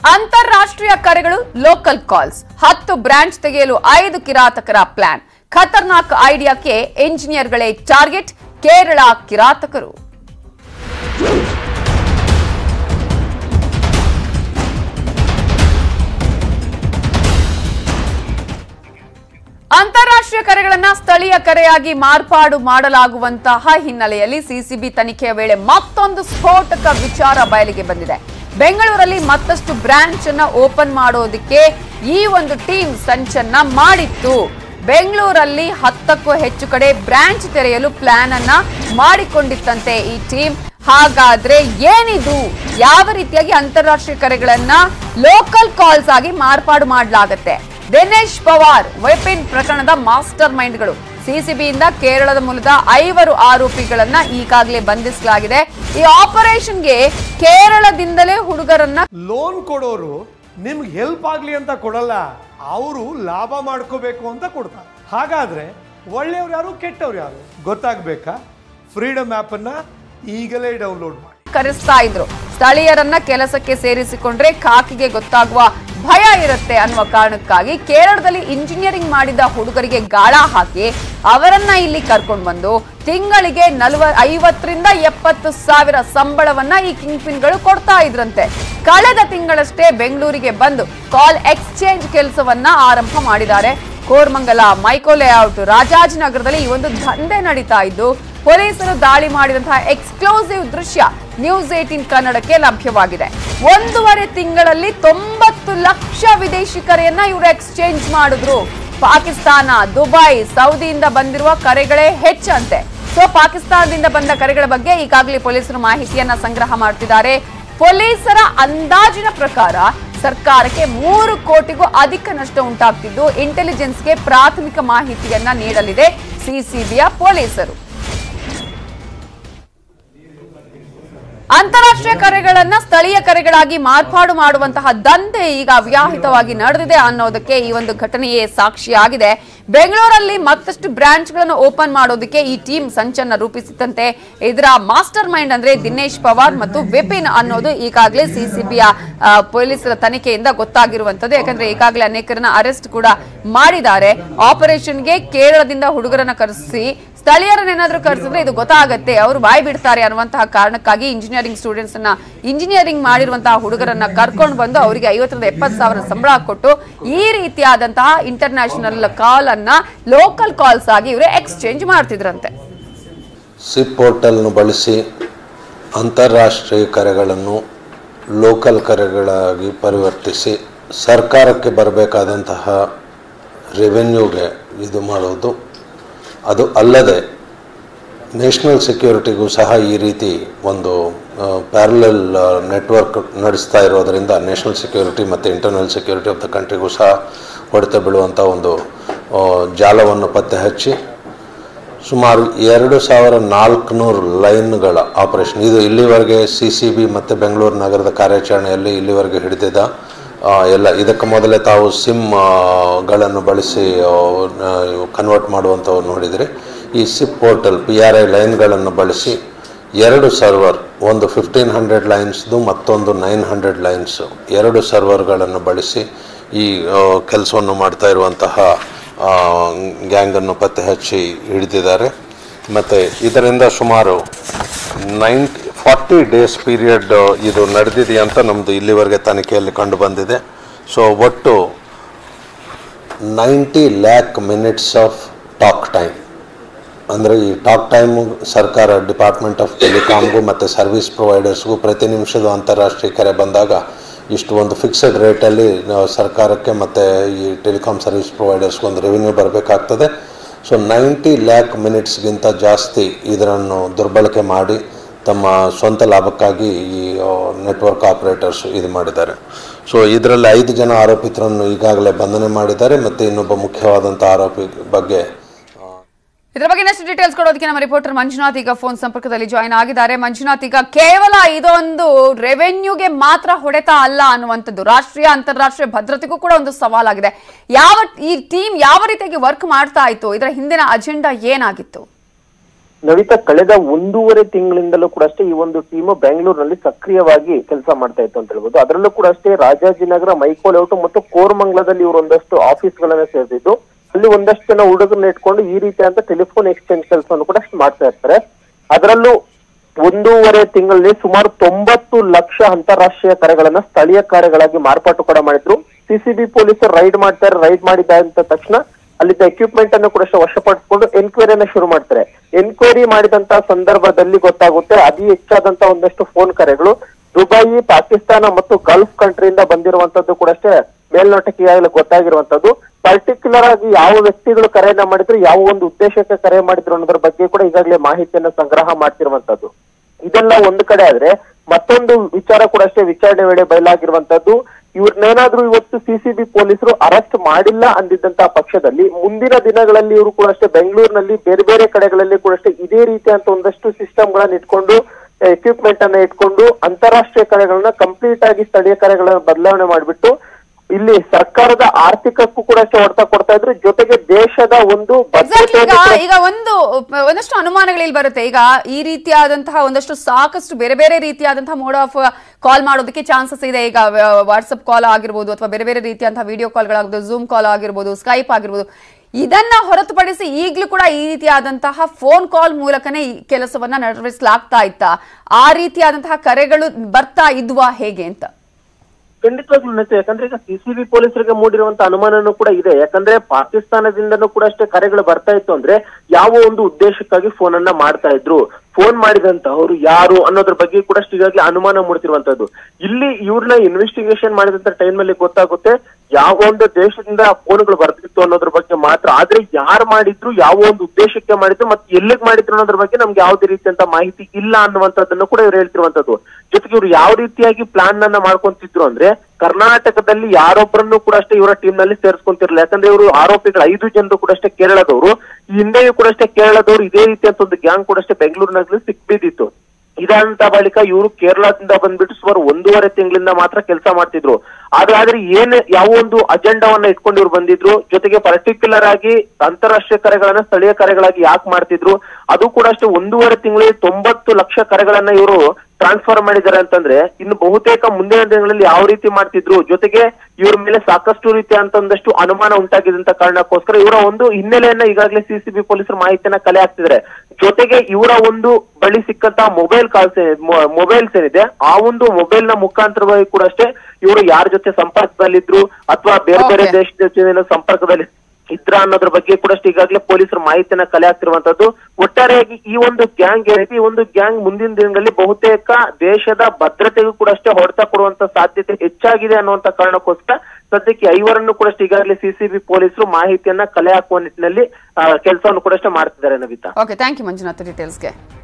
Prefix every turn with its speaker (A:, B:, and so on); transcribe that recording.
A: ಅಂತಾರಾಷ್ಟ್ರೀಯ ಕರೆಗಳು local calls ಹತ್ತು ಬ್ರಾಂಚ್ ತೆಗೆಯಲು ಐದು ಕಿರಾತಕರ ಪ್ಲಾನ್ ಖತರ್ನಾಕ್ ಐಡಿಯಾಕ್ಕೆ ಎಂಜಿನಿಯರ್ಗಳೇ ಟಾರ್ಗೆಟ್ ಕೇರಳ ಕಿರಾತಕರು ಅಂತಾರಾಷ್ಟ್ರೀಯ ಕರೆಗಳನ್ನ ಸ್ಥಳೀಯ ಕರೆಯಾಗಿ ಮಾರ್ಪಾಡು ಮಾಡಲಾಗುವಂತಹ ಹಿನ್ನೆಲೆಯಲ್ಲಿ ಸಿಸಿಬಿ ತನಿಖೆಯ ವೇಳೆ ಮತ್ತೊಂದು ಸ್ಫೋಟಕ ವಿಚಾರ ಬಯಲಿಗೆ ಬಂದಿದೆ ಬೆಂಗಳೂರಲ್ಲಿ ಮತ್ತಷ್ಟು ಬ್ರಾಂಚ್ ಅನ್ನ ಓಪನ್ ಮಾಡೋದಕ್ಕೆ ಈ ಒಂದು ಟೀಮ್ ಸಂಚನ್ನ ಮಾಡಿತ್ತು ಬೆಂಗಳೂರಲ್ಲಿ ಹತ್ತಕ್ಕೂ ಹೆಚ್ಚು ಕಡೆ ಬ್ರಾಂಚ್ ತೆರೆಯಲು ಪ್ಲಾನ್ ಅನ್ನ ಮಾಡಿಕೊಂಡಿತ್ತಂತೆ ಈ ಟೀಮ್ ಹಾಗಾದ್ರೆ ಏನಿದು ಯಾವ ರೀತಿಯಾಗಿ ಅಂತಾರಾಷ್ಟ್ರೀಯ ಕರೆಗಳನ್ನ ಲೋಕಲ್ ಕಾಲ್ಸ್ ಆಗಿ ಮಾರ್ಪಾಡು ಮಾಡಲಾಗತ್ತೆ ದಿನೇಶ್ ಪವಾರ್ ವೆಪಿನ್ ಪ್ರಕರಣದ ಮಾಸ್ಟರ್ ಮೈಂಡ್ಗಳು ಸಿಸಿಬಿಯಿಂದ ಕೇರಳದ ಮೂಲದ ಐವರು ಆರೋಪಿಗಳನ್ನ ಈಗಾಗಲೇ ಬಂಧಿಸಲಾಗಿದೆ ಈ ಆಪರೇಷನ್ಗೆ ಕೇರಳದಿಂದಲೇ ಹುಡುಗರನ್ನ
B: ಲೋನ್ ಕೊಡೋರು ನಿಮ್ಗೆ ಹೆಲ್ಪ್ ಆಗ್ಲಿ ಅಂತ ಕೊಡಲ್ಲ ಅವರು ಲಾಭ ಮಾಡ್ಕೋಬೇಕು ಅಂತ ಕೊಡ್ತಾರೆ ಹಾಗಾದ್ರೆ ಒಳ್ಳೆಯವ್ರು ಯಾರು ಕೆಟ್ಟವ್ರು ಯಾರು ಗೊತ್ತಾಗ್ಬೇಕಾ ಫ್ರೀಡಮ್ ಅನ್ನ ಈಗಲೇ ಡೌನ್ಲೋಡ್ ಮಾಡಿ
A: ಕರೆಸ್ತಾ ಇದ್ರು ಸ್ಥಳೀಯರನ್ನ ಕೆಲಸಕ್ಕೆ ಸೇರಿಸಿಕೊಂಡ್ರೆ ಖಾಕಿಗೆ ಗೊತ್ತಾಗುವ ಭಯ ಇರುತ್ತೆ ಅನ್ನುವ ಕಾರಣಕ್ಕಾಗಿ ಕೇರಳದಲ್ಲಿ ಇಂಜಿನಿಯರಿಂಗ್ ಮಾಡಿದ ಹುಡುಗರಿಗೆ ಗಾಳ ಹಾಕಿ ಅವರನ್ನ ಇಲ್ಲಿ ಕರ್ಕೊಂಡು ಬಂದು ತಿಂಗಳಿಗೆ ನಲ್ವ ಐವತ್ತರಿಂದ ಎಪ್ಪತ್ತು ಸಾವಿರ ಸಂಬಳವನ್ನ ಈ ಕಿಂಗ್ ಪಿನ್ಗಳು ಕೊಡ್ತಾ ಇದ್ರಂತೆ ಕಳೆದ ತಿಂಗಳಷ್ಟೇ ಬೆಂಗಳೂರಿಗೆ ಬಂದು ಕಾಲ್ ಎಕ್ಸ್ಚೇಂಜ್ ಕೆಲಸವನ್ನ ಆರಂಭ ಮಾಡಿದ್ದಾರೆ ಕೋರ್ಮಂಗಲ ಮೈಕೋ ಲೇಔಟ್ ರಾಜಾಜಿನಗರದಲ್ಲಿ ಈ ಒಂದು ದಂಧೆ ನಡೀತಾ ಇದ್ದು ಪೊಲೀಸರು ದಾಳಿ ಮಾಡಿದಂತಹ ಎಕ್ಸ್ಕ್ಲೂಸಿವ್ ದೃಶ್ಯ ನ್ಯೂಸ್ ಏಟೀನ್ ಕನ್ನಡಕ್ಕೆ ಲಭ್ಯವಾಗಿದೆ ಒಂದೂವರೆ ತಿಂಗಳಲ್ಲಿ ತೊಂಬತ್ತು ಲಕ್ಷ ವಿದೇಶಿ ಕರೆಯನ್ನ ಇವರು ಎಕ್ಸ್ಚೇಂಜ್ ಮಾಡಿದ್ರು ಪಾಕಿಸ್ತಾನ ದುಬೈ ಸೌದಿಯಿಂದ ಬಂದಿರುವ ಕರೆಗಳೇ ಹೆಚ್ಚಂತೆ ಸೊ ಪಾಕಿಸ್ತಾನದಿಂದ ಬಂದ ಕರೆಗಳ ಬಗ್ಗೆ ಈಗಾಗಲೇ ಪೊಲೀಸರು ಮಾಹಿತಿಯನ್ನ ಸಂಗ್ರಹ ಮಾಡ್ತಿದ್ದಾರೆ ಪೊಲೀಸರ ಅಂದಾಜಿನ ಪ್ರಕಾರ ಸರ್ಕಾರಕ್ಕೆ ಮೂರು ಕೋಟಿಗೂ ಅಧಿಕ ನಷ್ಟ ಉಂಟಾಗ್ತಿದ್ದು ಇಂಟೆಲಿಜೆನ್ಸ್ಗೆ ಪ್ರಾಥಮಿಕ ಮಾಹಿತಿಯನ್ನ ನೀಡಲಿದೆ ಸಿಸಿಬಿಯ ಪೊಲೀಸರು ಅಂತಾರಾಷ್ಟ್ರೀಯ ಕರೆಗಳನ್ನ ಸ್ಥಳೀಯ ಕರೆಗಳಾಗಿ ಮಾರ್ಪಾಡು ಮಾಡುವಂತಹ ದಂಧೆ ಈಗ ಅವ್ಯಾಹಿತವಾಗಿ ನಡೆದಿದೆ ಅನ್ನೋದಕ್ಕೆ ಈ ಒಂದು ಘಟನೆಯೇ ಸಾಕ್ಷಿಯಾಗಿದೆ ಬೆಂಗಳೂರಲ್ಲಿ ಮತ್ತಷ್ಟು ಬ್ರಾಂಚ್ಗಳನ್ನು ಓಪನ್ ಮಾಡೋದಕ್ಕೆ ಈ ಟೀಮ್ ಸಂಚನ್ನ ರೂಪಿಸಿತ್ತಂತೆ ಇದರ ಮಾಸ್ಟರ್ ಮೈಂಡ್ ಅಂದ್ರೆ ದಿನೇಶ್ ಪವಾರ್ ಮತ್ತು ವಿಪಿನ್ ಅನ್ನೋದು ಈಗಾಗಲೇ ಸಿಸಿಬಿಯ ಪೊಲೀಸರ ತನಿಖೆಯಿಂದ ಗೊತ್ತಾಗಿರುವಂತದ್ದು ಯಾಕಂದ್ರೆ ಈಗಾಗಲೇ ಅನೇಕರನ್ನ ಅರೆಸ್ಟ್ ಕೂಡ ಮಾಡಿದ್ದಾರೆ ಆಪರೇಷನ್ಗೆ ಕೇರಳದಿಂದ ಹುಡುಗರನ್ನ ಕರೆಸಿ ಸ್ಥಳೀಯರನ್ನೇನಾದ್ರೂ ಕರೆಸಿದ್ರೆ ಇದು ಗೊತ್ತಾಗತ್ತೆ ಅವರು ಬಾಯಿ ಬಿಡ್ತಾರೆ ಅನ್ನುವಂತಹ ಕಾರಣಕ್ಕಾಗಿ ಇಂಜಿನಿಯರಿಂಗ್ ಸ್ಟೂಡೆಂಟ್ಸ್ ಅನ್ನ ಇಂಜಿನಿಯರಿಂಗ್ ಮಾಡಿರುವಂತಹ ಹುಡುಗರನ್ನ ಕರ್ಕೊಂಡು ಬಂದು ಅವರಿಗೆ ಐವತ್ತರಿಂದ ಎಪ್ಪತ್ತು ಸಾವಿರ ಸಂಬಳ ಕೊಟ್ಟು ಈ ರೀತಿಯಾದಂತಹ ಇಂಟರ್ನ್ಯಾಷನಲ್ ಕಾಲ್ ಅನ್ನ ಲೋಕಲ್ ಕಾಲ್ಸ್ ಆಗಿ ಇವರು ಎಕ್ಸ್ಚೇಂಜ್ ಮಾಡ್ತಿದ್ರಂತೆ
C: ಸಿಪ್ ಪೋರ್ಟಲ್ನು ಬಳಸಿ ಅಂತಾರಾಷ್ಟ್ರೀಯ ಕರೆಗಳನ್ನು ಲೋಕಲ್ ಕರೆಗಳಾಗಿ ಪರಿವರ್ತಿಸಿ ಸರ್ಕಾರಕ್ಕೆ ಬರಬೇಕಾದಂತಹ ರೆವೆನ್ಯೂಗೆ ಇದು ಮಾಡೋದು ಅದು ಅಲ್ಲದೆ ನ್ಯಾಷನಲ್ ಸೆಕ್ಯೂರಿಟಿಗೂ ಸಹ ಈ ರೀತಿ ಒಂದು ಪ್ಯಾರಲಲ್ ನೆಟ್ವರ್ಕ್ ನಡೆಸ್ತಾ ಇರೋದರಿಂದ ನ್ಯಾಷನಲ್ ಸೆಕ್ಯೂರಿಟಿ ಮತ್ತು ಇಂಟರ್ನಲ್ ಸೆಕ್ಯೂರಿಟಿ ಆಫ್ ದ ಕಂಟ್ರಿಗೂ ಸಹ ಹೊಡೆತ ಬೀಳುವಂಥ ಒಂದು ಆ, ಜಾಲವನ್ನು ಪತ್ತೆ ಹಚ್ಚಿ ಸುಮಾರು ಎರಡು ಸಾವಿರ ನಾಲ್ಕುನೂರು ಲೈನ್ಗಳ ಆಪರೇಷನ್ ಇದು ಇಲ್ಲಿವರೆಗೆ ಸಿ ಸಿ ಬಿ ಮತ್ತು ಬೆಂಗಳೂರು ನಗರದ ಕಾರ್ಯಾಚರಣೆಯಲ್ಲಿ ಇಲ್ಲಿವರೆಗೆ ಹಿಡಿದಿದ್ದ ಆ, ಎಲ್ಲ ಇದಕ್ಕೆ ಮೊದಲೇ ತಾವು ಸಿಮ್ ಆ, ಗಳನ್ನು ಬಳಸಿ ಕನ್ವರ್ಟ್ ಮಾಡುವಂಥವು ನೋಡಿದರೆ ಈ SIP portal P R I ಲೈನ್ಗಳನ್ನು ಬಳಸಿ ಎರಡು ಸರ್ವರ್ ಒಂದು ಫಿಫ್ಟೀನ್ ಹಂಡ್ರೆಡ್ ಲೈನ್ಸ್ದು ಮತ್ತೊಂದು ನೈನ್ ಹಂಡ್ರೆಡ್ ಲೈನ್ಸು ಎರಡು ಸರ್ವರ್ಗಳನ್ನು ಬಳಸಿ ಈ ಕೆಲಸವನ್ನು ಮಾಡ್ತಾ ಇರುವಂತಹ ಗ್ಯಾಂಗನ್ನು ಪತ್ತೆ ಹಚ್ಚಿ ಹಿಡಿದಿದ್ದಾರೆ ಮತ್ತು ಇದರಿಂದ ಸುಮಾರು ನೈಂಟಿ ಫಾರ್ಟಿ ಡೇಸ್ ಪೀರಿಯಡ್ ಇದು ನಡೆದಿದೆ ಅಂತ ನಮ್ಮದು ಇಲ್ಲಿವರೆಗೆ ತನಿಖೆಯಲ್ಲಿ ಕಂಡು ಬಂದಿದೆ ಸೊ ಒಟ್ಟು ninety lakh minutes of talk time ಅಂದರೆ ಈ ಟಾಕ್ ಟೈಮು ಸರ್ಕಾರ ಡಿಪಾರ್ಟ್ಮೆಂಟ್ ಆಫ್ ಟೆಲಿಕಾಮ್ಗೂ ಮತ್ತು ಸರ್ವಿಸ್ ಪ್ರೊವೈಡರ್ಸ್ಗೂ ಪ್ರತಿ ನಿಮಿಷದ ಅಂತಾರಾಷ್ಟ್ರೀಯ ಕರೆ ಬಂದಾಗ ಇಷ್ಟು ಒಂದು ಫಿಕ್ಸೆಡ್ ರೇಟಲ್ಲಿ ನಾವು ಸರ್ಕಾರಕ್ಕೆ ಮತ್ತು ಈ ಟೆಲಿಕಾಮ್ ಸರ್ವಿಸ್ ಪ್ರೊವೈಡರ್ಸ್ಗೆ ಒಂದು ರೆವಿನ್ಯೂ ಬರಬೇಕಾಗ್ತದೆ ಸೊ ನೈಂಟಿ ಲ್ಯಾಕ್ ಮಿನಿಟ್ಸ್ಗಿಂತ ಜಾಸ್ತಿ ಇದನ್ನು ದುರ್ಬಳಕೆ ಮಾಡಿ ತಮ್ಮ ಸ್ವಂತ ಲಾಭಕ್ಕಾಗಿ ಈ ನೆಟ್ವರ್ಕ್ ಆಪರೇಟರ್ಸ್ ಇದು ಮಾಡಿದ್ದಾರೆ ಸೊ ಇದರಲ್ಲಿ ಐದು ಜನ ಆರೋಪಿತರನ್ನು ಈಗಾಗಲೇ ಬಂಧನೆ ಮಾಡಿದ್ದಾರೆ ಮತ್ತು ಇನ್ನೊಬ್ಬ ಮುಖ್ಯವಾದಂಥ ಆರೋಪಿ ಬಗ್ಗೆ
A: ಇದರ ಬಗ್ಗೆ ಇನ್ನಷ್ಟು ಡೀಟೇಲ್ಸ್ ಕೊಡೋದಕ್ಕೆ ನಮ್ಮ ರಿಪೋರ್ಟರ್ ಮಂಜುನಾಥ್ ಈಗ ಫೋನ್ ಸಂಪರ್ಕದಲ್ಲಿ ಜಾಯ್ನ್ ಆಗಿದ್ದಾರೆ ಮಂಜುನಾಥ್ ಈಗ ಕೇವಲ ಇದೊಂದು ರೆವೆನ್ಯೂಗೆ ಮಾತ್ರ ಹೊಡೆತ ಅಲ್ಲ ಅನ್ನುವಂಥದ್ದು ರಾಷ್ಟ್ರೀಯ ಅಂತಾರಾಷ್ಟ್ರೀಯ ಭದ್ರತೆಗೂ ಕೂಡ ಒಂದು ಸವಾಲಾಗಿದೆ ಯಾವ ಈ ಟೀಮ್ ಯಾವ ರೀತಿಯಾಗಿ ವರ್ಕ್ ಮಾಡ್ತಾ ಇತ್ತು ಇದರ ಹಿಂದಿನ ಅಜೆಂಡಾ ಏನಾಗಿತ್ತು
D: ನವಿತಾ ಕಳೆದ ಒಂದೂವರೆ ತಿಂಗಳಿಂದಲೂ ಕೂಡ ಅಷ್ಟೇ ಈ ಒಂದು ಟೀಮ್ ಬೆಂಗಳೂರಿನಲ್ಲಿ ಸಕ್ರಿಯವಾಗಿ ಕೆಲಸ ಮಾಡ್ತಾ ಇತ್ತು ಅಂತ ಹೇಳ್ಬೋದು ಅದರಲ್ಲೂ ಕೂಡ ಅಷ್ಟೇ ರಾಜಾಜಿನಗರ ಮೈಕೋ ಲೇಔಟ್ ಮತ್ತು ಕೋರಮಂಗಲದಲ್ಲಿ ಇವರು ಒಂದಷ್ಟು ಆಫೀಸ್ ಗಳನ್ನ ಸೇರಿಸಿದ್ದು ಅಲ್ಲಿ ಒಂದಷ್ಟು ಜನ ಹುಡುಗರನ್ನ ಇಟ್ಕೊಂಡು ಈ ರೀತಿಯಾದಂತ ಟೆಲಿಫೋನ್ ಎಕ್ಸ್ಚೇಂಜ್ ಕೆಲಸವನ್ನು ಕೂಡ ಮಾಡ್ತಾ ಇರ್ತಾರೆ ಅದರಲ್ಲೂ ಒಂದೂವರೆ ತಿಂಗಳಲ್ಲಿ ಸುಮಾರು ತೊಂಬತ್ತು ಲಕ್ಷ ಅಂತಾರಾಷ್ಟ್ರೀಯ ಕರೆಗಳನ್ನ ಸ್ಥಳೀಯ ಕಾರ್ಯಗಳಾಗಿ ಮಾರ್ಪಾಟು ಕೂಡ ಮಾಡಿದ್ರು ಸಿಸಿಬಿ ಪೊಲೀಸರು ರೈಡ್ ಮಾಡ್ತಾರೆ ರೈಡ್ ಮಾಡಿದಂತ ತಕ್ಷಣ ಅಲ್ಲಿದ್ದ ಎಕ್ವಿಪ್ಮೆಂಟ್ ಅನ್ನು ಕೂಡ ಅಷ್ಟೇ ವಶಪಡಿಸಿಕೊಂಡು ಎನ್ಕ್ವೈರಿಯನ್ನ ಶುರು ಮಾಡ್ತಾರೆ ಎನ್ಕ್ವೈರಿ ಮಾಡಿದಂತ ಸಂದರ್ಭದಲ್ಲಿ ಗೊತ್ತಾಗುತ್ತೆ ಅತಿ ಹೆಚ್ಚಾದಂತ ಒಂದಷ್ಟು ಫೋನ್ ಕರೆಗಳು ದುಬೈ ಪಾಕಿಸ್ತಾನ ಮತ್ತು ಗಲ್ಫ್ ಕಂಟ್ರಿಯಿಂದ ಬಂದಿರುವಂತದ್ದು ಕೂಡ ಅಷ್ಟೇ ಮೇಲ್ನೋಟಕ್ಕೆ ಈಗಾಗಲೇ ಗೊತ್ತಾಗಿರುವಂತದ್ದು ಪರ್ಟಿಕ್ಯುಲರ್ ಆಗಿ ಯಾವ ವ್ಯಕ್ತಿಗಳು ಕರೆಯನ್ನ ಮಾಡಿದ್ರು ಯಾವ ಒಂದು ಉದ್ದೇಶಕ್ಕೆ ಕರೆ ಮಾಡಿದ್ರು ಅನ್ನೋದ್ರ ಬಗ್ಗೆ ಕೂಡ ಈಗಾಗಲೇ ಮಾಹಿತಿಯನ್ನ ಸಂಗ್ರಹ ಮಾಡ್ತಿರುವಂತದ್ದು ಇದೆಲ್ಲ ಒಂದು ಕಡೆ ಆದ್ರೆ ಮತ್ತೊಂದು ವಿಚಾರ ಕೂಡ ಅಷ್ಟೇ ವಿಚಾರಣೆ ವೇಳೆ ಬಯಲಾಗಿರುವಂತದ್ದು ಇವ್ರನ್ನೇನಾದ್ರೂ ಇವತ್ತು ಸಿಸಿಬಿ ಪೊಲೀಸರು ಅರೆಸ್ಟ್ ಮಾಡಿಲ್ಲ ಅಂದಿದ್ದಂತ ಪಕ್ಷದಲ್ಲಿ ಮುಂದಿನ ದಿನಗಳಲ್ಲಿ ಇವರು ಕೂಡ ಅಷ್ಟೇ ಬೆಂಗಳೂರಿನಲ್ಲಿ ಬೇರೆ ಬೇರೆ ಕಡೆಗಳಲ್ಲಿ ಕೂಡ ಅಷ್ಟೇ ಇದೇ ರೀತಿಯಂತ ಒಂದಷ್ಟು ಸಿಸ್ಟಮ್ ಗಳನ್ನ ಇಟ್ಕೊಂಡು ಎಕ್ವಿಪ್ಮೆಂಟ್ ಅನ್ನ ಇಟ್ಕೊಂಡು ಅಂತಾರಾಷ್ಟ್ರೀಯ ಕರೆಗಳನ್ನ ಕಂಪ್ಲೀಟ್ ಆಗಿ ಸ್ಥಳೀಯ ಕರೆಗಳನ್ನ ಬದಲಾವಣೆ ಮಾಡಿಬಿಟ್ಟು ಇಲ್ಲಿ ಸರ್ಕಾರದ ಆರ್ಥಿಕಕ್ಕೂ ಕೂಡ ಅಷ್ಟೇ ಹೊಡೆತ ಕೊಡ್ತಾ ಇದ್ರು ಜೊತೆಗೆ ದೇಶದ ಒಂದು
A: ಎಕ್ಸಾಕ್ಟ್ಲಿ ಈಗ
D: ಭದ್ರತೆಯನ್ನು ಕೂಡ-
A: ಈಗ ಒಂದು ಪ- ಒಂದಷ್ಟು ಅನುಮಾನಗಳು ಇಲ್ಲಿ ಬರುತ್ತೆ ಈಗ ಈ ರೀತಿಯಾದಂತಹ ಒಂದಷ್ಟು ಸಾಕಷ್ಟು ಬೇರೆ ಬೇರೆ ರೀತಿಯಾದಂತಹ ಮೋಡ್ ಆಫ್ ಕಾಲ್ ಮಾಡೋದಕ್ಕೆ ಚಾನ್ಸಸ್ ಇದೆ ಈಗ ವಾಟ್ಸಪ್ ಕಾಲ್ ಆಗಿರ್ಬೋದು ಅಥವಾ ಬೇರೆ ಬೇರೆ ರೀತಿಯಂತಹ ವಿಡಿಯೋ ಕಾಲ್ಗಳಾಗ್ಬೋದು ಝೂಮ್ ಕಾಲ್ ಆಗಿರ್ಬೋದು ಸ್ಕೈಪ್ ಆಗಿರ್ಬೋದು ಇದನ್ನ ಹೊರತುಪಡಿಸಿ ಈಗಲೂ ಕೂಡ ಈ ರೀತಿಯಾದಂತಹ ಫೋನ್ ಕಾಲ್ ಮೂಲಕನೇ ಈ ಕೆಲಸವನ್ನ ನಿರ್ವಹಿಸಲಾಗ್ತಾ ಇತ್ತಾ ಆ ರೀತಿಯಾದಂತಹ ಕರೆಗಳು ಬರ್ತಾ ಇದ್ವಾ ಹೇಗೆ ಅಂತ
D: ಖಂಡಿತವಾಗ್ಲೂ ನಿಜ ಯಾಕಂದ್ರೆ ಈಗ ಸಿಸಿಬಿ ಪೊಲೀಸರಿಗೆ ಮೂಡಿರುವಂತ ಅನುಮಾನನೂ ಕೂಡ ಇದೆ ಯಾಕಂದ್ರೆ ಪಾಕಿಸ್ತಾನದಿಂದನೂ ಕೂಡ ಅಷ್ಟೇ ಕರೆಗಳು ಬರ್ತಾ ಇತ್ತು ಅಂದ್ರೆ ಯಾವ ಒಂದು ಉದ್ದೇಶಕ್ಕಾಗಿ ಫೋನ್ ಅನ್ನ ಮಾಡ್ತಾ ಇದ್ರು ಫೋನ್ ಮಾಡಿದಂತವ್ರು ಯಾರು ಅನ್ನೋದ್ರ ಬಗ್ಗೆ ಕೂಡ ಅಷ್ಟು ಈಗಾಗಲೇ ಅನುಮಾನ ಮೂಡ್ತಿರುವಂತದ್ದು ಇಲ್ಲಿ ಇವ್ರನ್ನ ಇನ್ವೆಸ್ಟಿಗೇಷನ್ ಮಾಡಿದಂತ ಟೈಮ್ ಅಲ್ಲಿ ಗೊತ್ತಾಗುತ್ತೆ ಯಾವ ಒಂದು ದೇಶದಿಂದ ಫೋನ್ಗಳು ಬರ್ತಿತ್ತು ಅನ್ನೋದ್ರ ಬಗ್ಗೆ ಮಾತ್ರ ಆದ್ರೆ ಯಾರು ಮಾಡಿದ್ರು ಯಾವ ಒಂದು ಉದ್ದೇಶಕ್ಕೆ ಮಾಡಿದ್ರು ಮತ್ತೆ ಎಲ್ಲಿಗೆ ಮಾಡಿದ್ರು ಅನ್ನೋದ್ರ ಬಗ್ಗೆ ನಮ್ಗೆ ಯಾವುದೇ ರೀತಿಯಂತ ಮಾಹಿತಿ ಇಲ್ಲ ಅನ್ನುವಂಥದ್ದನ್ನು ಕೂಡ ಇವ್ರು ಹೇಳ್ತಿರುವಂತದ್ದು ಜೊತೆಗೆ ಇವ್ರು ಯಾವ ರೀತಿಯಾಗಿ ಪ್ಲಾನ್ ಅನ್ನ ಮಾಡ್ಕೊಂತಿದ್ರು ಅಂದ್ರೆ ಕರ್ನಾಟಕದಲ್ಲಿ ಯಾರೊಬ್ಬರನ್ನು ಕೂಡ ಅಷ್ಟೇ ಇವರ ಟೀಮ್ ನಲ್ಲಿ ಸೇರಿಸ್ಕೊಂತಿರ್ಲಿಲ್ಲ ಯಾಕಂದ್ರೆ ಇವರು ಆರೋಪಿಗಳು ಐದು ಜನರು ಕೂಡ ಅಷ್ಟೇ ಕೇರಳದವರು ಈ ಹಿಂದೆಯೂ ಕೂಡ ಅಷ್ಟೇ ಕೇರಳದವರು ಇದೇ ರೀತಿಯಂತ ಒಂದು ಗ್ಯಾಂಗ್ ಕೂಡ ಅಷ್ಟೇ ಬೆಂಗಳೂರಿನಲ್ಲಿ ಸಿಕ್ಬಿದ್ದಿತ್ತು ಇದಾದಂತ ಬಳಿಕ ಇವರು ಕೇರಳದಿಂದ ಬಂದ್ಬಿಟ್ಟು ಸುಮಾರು ಒಂದೂವರೆ ತಿಂಗಳಿಂದ ಮಾತ್ರ ಕೆಲಸ ಮಾಡ್ತಿದ್ರು ಆದ್ರೆ ಆದ್ರೆ ಏನ್ ಯಾವ ಒಂದು ಅಜೆಂಡಾವನ್ನ ಇಟ್ಕೊಂಡು ಇವ್ರು ಬಂದಿದ್ರು ಜೊತೆಗೆ ಪರ್ಟಿಕ್ಯುಲರ್ ಆಗಿ ಅಂತಾರಾಷ್ಟ್ರೀಯ ಕರೆಗಳನ್ನ ಸ್ಥಳೀಯ ಕರೆಗಳಾಗಿ ಯಾಕೆ ಮಾಡ್ತಿದ್ರು ಅದು ಕೂಡ ಅಷ್ಟೇ ಒಂದೂವರೆ ತಿಂಗಳಿಗೆ ತೊಂಬತ್ತು ಲಕ್ಷ ಕರೆಗಳನ್ನ ಇವರು ಟ್ರಾನ್ಸ್ಫರ್ ಮಾಡಿದ್ದಾರೆ ಅಂತಂದ್ರೆ ಇನ್ನು ಬಹುತೇಕ ಮುಂದಿನ ದಿನಗಳಲ್ಲಿ ಯಾವ ರೀತಿ ಮಾಡ್ತಿದ್ರು ಜೊತೆಗೆ ಇವ್ರ ಮೇಲೆ ಸಾಕಷ್ಟು ರೀತಿಯ ಅಂತ ಒಂದಷ್ಟು ಅನುಮಾನ ಉಂಟಾಗಿದ್ದಂತ ಕಾರಣಕ್ಕೋಸ್ಕರ ಇವರ ಒಂದು ಹಿನ್ನೆಲೆಯನ್ನ ಈಗಾಗಲೇ ಸಿಸಿಬಿ ಪೊಲೀಸರು ಮಾಹಿತಿಯನ್ನ ಕಲೆ ಹಾಕ್ತಿದ್ದಾರೆ ಜೊತೆಗೆ ಇವರ ಒಂದು ಬಳಿ ಸಿಕ್ಕಂತ ಮೊಬೈಲ್ ಕಾಲ್ಸ್ ಮೊಬೈಲ್ಸ್ ಏನಿದೆ ಆ ಒಂದು ಮೊಬೈಲ್ ನ ಮುಖಾಂತರವಾಗಿ ಕೂಡ ಅಷ್ಟೇ ಇವರು ಯಾರ ಜೊತೆ ಸಂಪರ್ಕದಲ್ಲಿದ್ರು ಅಥವಾ ಬೇರೆ ಬೇರೆ
A: Okay.
D: ದೇಶದ ಜೊತೆ ಸಂಪರ್ಕದಲ್ಲಿ ಇದ್ರ ಅನ್ನೋದ್ರ ಬಗ್ಗೆ ಕೂಡ ಅಷ್ಟೇ ಈಗಾಗಲೇ ಪೊಲೀಸರು ಮಾಹಿತಿಯನ್ನ ಕಲೆ ಹಾಕ್ತಿರುವಂತದ್ದು ಒಟ್ಟಾರೆಯಾಗಿ ಈ ಒಂದು ಗ್ಯಾಂಗ್ ಏನೈತಿ ಈ ಒಂದು ಗ್ಯಾಂಗ್ ಮುಂದಿನ ದಿನಗಳಲ್ಲಿ ಬಹುತೇಕ ದೇಶದ ಭದ್ರತೆಗೂ ಕೂಡ ಅಷ್ಟೇ ಹೊಡೆತ ಕೊಡುವಂತ ಸಾಧ್ಯತೆ ಹೆಚ್ಚಾಗಿದೆ ಅನ್ನುವಂತ ಕಾರಣಕ್ಕೋಸ್ಕರ ಸದ್ಯಕ್ಕೆ ಐವರನ್ನು ಕೂಡ ಅಷ್ಟೇ ಈಗಾಗಲೇ ಸಿಸಿಬಿ ಪೊಲೀಸರು ಮಾಹಿತಿಯನ್ನ ಕಲೆ ಹಾಕುವ ನಿಟ್ಟಿನಲ್ಲಿ ಕೆಲಸವನ್ನು ಕೂಡ ಅಷ್ಟೇ ಮಾಡ್ತಿದ್ದಾರೆ Navita
A: okay thank you Manjunath ಡೀಟೇಲ್ಸ್ಗೆ